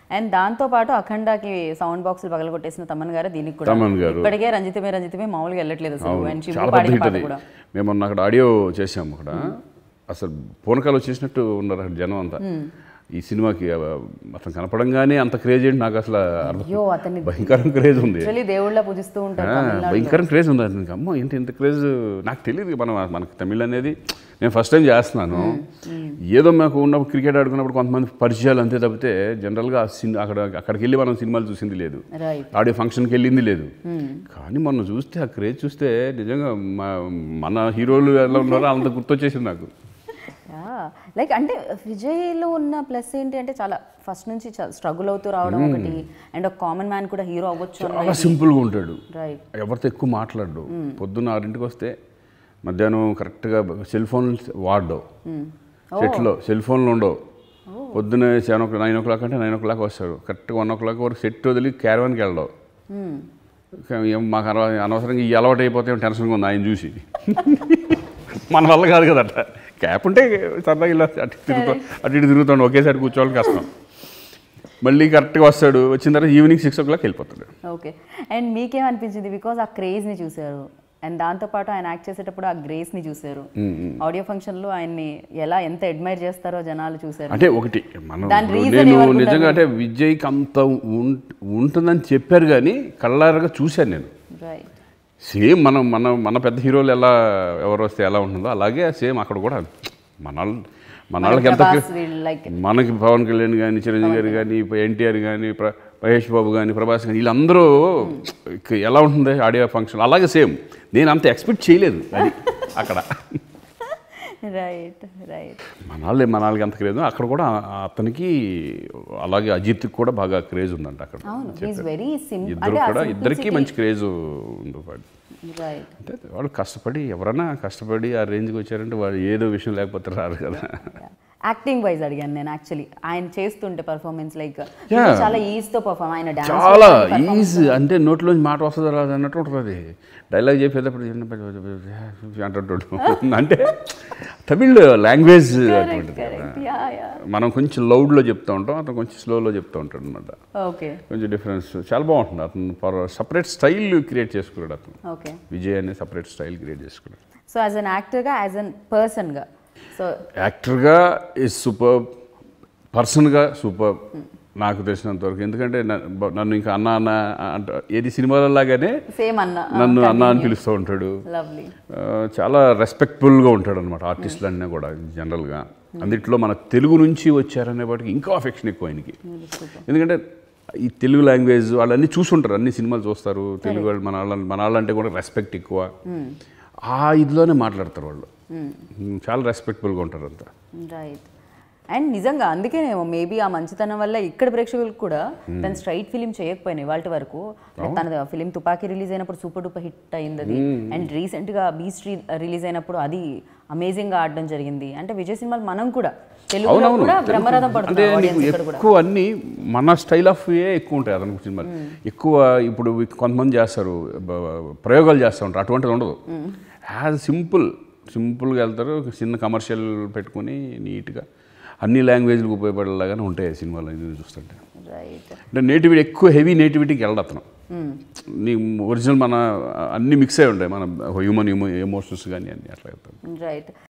And దాంతో పాటు అఖండాకి sound బాక్సులు పగలగొట్టేసిన తమన్ గారు దీనికి కూడా తమన్ గారు. ఇప్పటికే రంజితమే రంజితమే మామూలుగా వెళ్ళట్లేదు అసలు అండ్ చాలా శివు పెద్ద పాడిన హిట్ పాట అది కూడా మేము మొన్న అక్కడ ఆడియో చేసాము అక్కడ అసలు పూనకాలు వచ్చేసినట్టు ఉన్నారు అక్కడ జనం అంతా ఈ సినిమాకి ఆ, అతను కనపడంగానే అంత క్రేజ్ ఏంటి నాకు అసలు అర్థం అయ్యో అతన్ని భయంకరం క్రేజ్ ఉంది యాక్చువల్లీ దేవుళ్ళ పూజిస్తూ ఉంటారు ఆ, తమిళనాడులో. భయంకరం క్రేజ్ ఉంది అతనికి అమ్మో ఏంటి ఇంత క్రేజ్ నాకు తెలియదు మనం మనకు తమిళ్ అనేది నేను ఫస్ట్ టైం చేస్తున్నాను ఏదో మాకు ఉన్నప్పుడు క్రికెట్ ఆడుకున్నప్పుడు కొంతమంది పరిచయాలు అంతే తప్పితే జనరల్గా ఆ సిన్ అక్కడ అక్కడికి వెళ్ళి మనం సినిమాలు చూసింది లేదు రైట్ ఆడియో ఫంక్షన్కి వెళ్ళింది లేదు కానీ మొన్న చూస్తే ఆ క్రేజ్ చూస్తే నిజంగా మా- మన హీరోలు ఎలా ఉన్నారో అంత గుర్తొచ్చేసింది నాకు లైక్ అంటే విజయ్లో ఉన్న ప్లస్ ఏంటి అంటే చాలా ఫస్ట్ నుంచి స్ట్రగుల్ అవుతూ రావడం ఒకటి అండ్ ఒక కామన్ మ్యాన్ కూడా హీరో అవ్వచ్చు చాలా సింపుల్గా ఉంటాడు రైట్ ఎవరితో ఎక్కువ మాట్లాడు పొద్దున్న ఆరింటికి వస్తే మధ్యాహ్నం కరెక్ట్గా సెల్ ఫోన్ వాడవు సెట్లో సెల్ ఫోన్లు ఉండవు పొద్దున్న seven o nine o'clock అంటే నైన్ ఓ క్లాక్ వస్తాడు కరెక్ట్గా వన్ ఓ క్లాక్ వరకు సెట్ వదిలి క్యారవాన్కి వెళ్ళవు ఇంకా ఏం మాకు అనవ అనవసరంగా ఈ అలవాటు అయిపోతే ఏం టెన్షన్గా ఉంది ఆయన చూసి మన వల్ల కాదు కదట క్యాప్ ఉంటే సరదాగా ఇలా అటు ఇటు తిరుగుతాం అటు ఇటు తిరుగుతాడు ఒకేసారి కూర్చోవాలి కష్టం మళ్ళీ కరెక్ట్గా వస్తాడు వచ్చిన తర్వాత ఈవినింగ్ సిక్స్ ఓ క్లాక్ వెళ్ళిపోతాడు ఓకే అండ్ మీకేమనిపించింది బికాజ్ ఆ క్రేజ్ని చూశారు అండ్ దాంతోపాటు ఆయన యాక్ట్ చేసేటప్పుడు ఆ గ్రేస్ని చూశారు ఆడియో ఫంక్షన్లో ఆయన్ని ఎలా ఎంత అడ్మైర్ చేస్తారో జనాలు చూశారు అంటే ఒకటి మనం దాని reason నేను ఏమనుకుంటారు నిజంగా అంటే విజయ్కి అంత ఉం- ఉంటుందని చెప్పారు కానీ కళ్ళారగా చూశాను నేను రైట్ సేమ్ మనం మన మన పెద్ద హీరోలు ఎలా ఎవరు వస్తే ఎలా ఉంటుందో అలాగే సేమ్ అక్కడ కూడా మన వాళ్ళ- మన వాళ్ళకి ఎంత ప్రభాస్ వీళ్ళు లైక్ మనకి పవన్ కళ్యాణ్ కానీ చిరంజీవి గారు కానీ ఎన్టీఆర్ కానీ ప్ర మహేష్ బాబు కానీ ప్రభాస్ కానీ వీళ్ళందరూ ఇక ఎలా ఉంటుంది ఆడియో ఫంక్షన్ అలాగే సేమ్ నేను అంత ఎక్స్పెక్ట్ చేయలేదు అది అక్కడ రైట్ రైట్ మన వాళ్ళు మన వాళ్ళకి ఎంత క్రేజ్ అక్కడ కూడా ఆ- అతనికి అలాగే అజిత్కి కూడా బాగా క్రేజ్ ఉందంట అక్కడ అవును ఈజ్ వెరీ సింపుల్ ఇద్దరు కూడా ఇద్దరికి మంచి క్రేజ్ ఉంది వాడు రైట్ అంటే వాళ్ళు కష్టపడి ఎవరైనా కష్టపడి ఆ రేంజ్కి వచ్చారంటే వాళ్ళు ఏదో విషయం లేకపోతే రారు కదా యాక్టింగ్ వైజ్ అడిగాను నేను యాక్చువల్లీ ఆయన చేస్తుంటే పర్ఫార్మెన్స్ లైక్ Yeah. చాలా ఈజ్ తో పర్ఫార్మ్ ఆయన డాన్స్ చాలా ఈజీ అంటే నోట్లోంచి మాట వస్తుందో రాదు అన్నట్టు ఉంటుంది డైలాగ్ చెప్పేటప్పుడు అంటుంటాడు అంటే తమిళ్ లాంగ్వేజ్ అటువంటిది కదా. యా యా మనం కొంచెం లౌడ్లో చెప్తూ ఉంటాం అతను కొంచెం స్లోలో చెప్తూ ఉంటాడు అనమాట ఓకే కొంచెం డిఫరెన్స్ చాలా బాగుంటుంది అతను ఫర్ సపరేట్ స్టైల్ క్రియేట్ చేసుకున్నాడు అతను ఓకే విజయ్ అనే సపరేట్ స్టైల్ క్రియేట్ చేసుకున్నాడు సో యాజ్ అన్ యాక్టర్గా యాజ్ అన్ పర్సన్గా సో యాక్టర్గా ఈజ్ సూపర్ పర్సన్గా సూపర్ నాకు తెలిసినంత వరకు ఎందుకంటే న- బ- నన్ను ఇంకా అన్న అన్న అంట ఏది సినిమాలలాగానే సేమ్ అన్న నన్ను అన్న అని పిలుస్తూ ఉంటాడు లవ్లీ ఆ, చాలా రెస్పెక్ట్ఫుల్గా ఉంటాడు అనమాట ఆర్టిస్టులు అన్నీ కూడా జనరల్గా అందుట్లో మన తెలుగు నుంచి వచ్చారనేవాటికి ఇంకా అఫెక్షన్ ఎక్కువ ఆయనకి ఎందుకంటే ఈ తెలుగు లాంగ్వేజ్ వాళ్ళన్నీ చూసుంటారు అన్ని సినిమాలు చూస్తారు తెలుగు వాళ్ళు మన వాళ్ళ మన వాళ్ళంటే కూడా రెస్పెక్ట్ ఎక్కువ ఆ ఇదిలోనే మాట్లాడతారు వాళ్ళు చాలా రెస్పెక్ట్ఫుల్గా ఉంటారు అంతా రైట్ అండ్ నిజంగా అందుకేనేమో మేబీ ఆ మంచితనం వల్ల ఇక్కడ ప్రేక్షకులకు కూడా తన స్ట్రైట్ ఫిలిం చేయకపోయినాయి వాళ్ళ వరకు Like తన ఫిలిం తుపాకీ రిలీజ్ అయినప్పుడు సూపర్ డూపర్ హిట్ అయింది అది అండ్ రీసెంట్ గా బీచ్ రిలీజ్ అయినప్పుడు అది అమేజింగ్ గా ఆడడం జరిగింది అంటే విజయ్ సినిమాలు మనం కూడా తెలుగులో అవునవును కూడా బ్రహ్మరథం అంటే పడుతుంది నీకు ఆడియన్స్ ఇక్కడ కూడా ఎక్కువ అన్ని మన స్టైల్ ఆఫ్ ఏ ఎక్కువ ఉంటాయి అతనికి సినిమాలు ఎక్కువ ఇప్పుడు కొంతమంది చేస్తారు బ- ప్రయోగాలు చేస్తూ ఉంటారు అటువంటిది ఉండదు యాజ్ సింపుల్ సింపుల్గా వెళ్తారు ఒక చిన్న కమర్షియల్ పెట్టుకొని నీట్గా అన్ని లాంగ్వేజ్లకు ఉపయోగపడేలాగానే ఉంటాయి ఆ సినిమాలు ఇది చూస్తుంటే రైట్ అంటే నేటివిటీ ఎక్కువ హెవీ నేటివిటీకి వెళ్ళడు అతను నీ ఒరిజినల్ మన అన్ని మిక్స్ అయి ఉంటాయి మన హ్యూమన్ ఎమోషన్స్ కానీ అన్ని అట్లా వెళ్తాను రైట్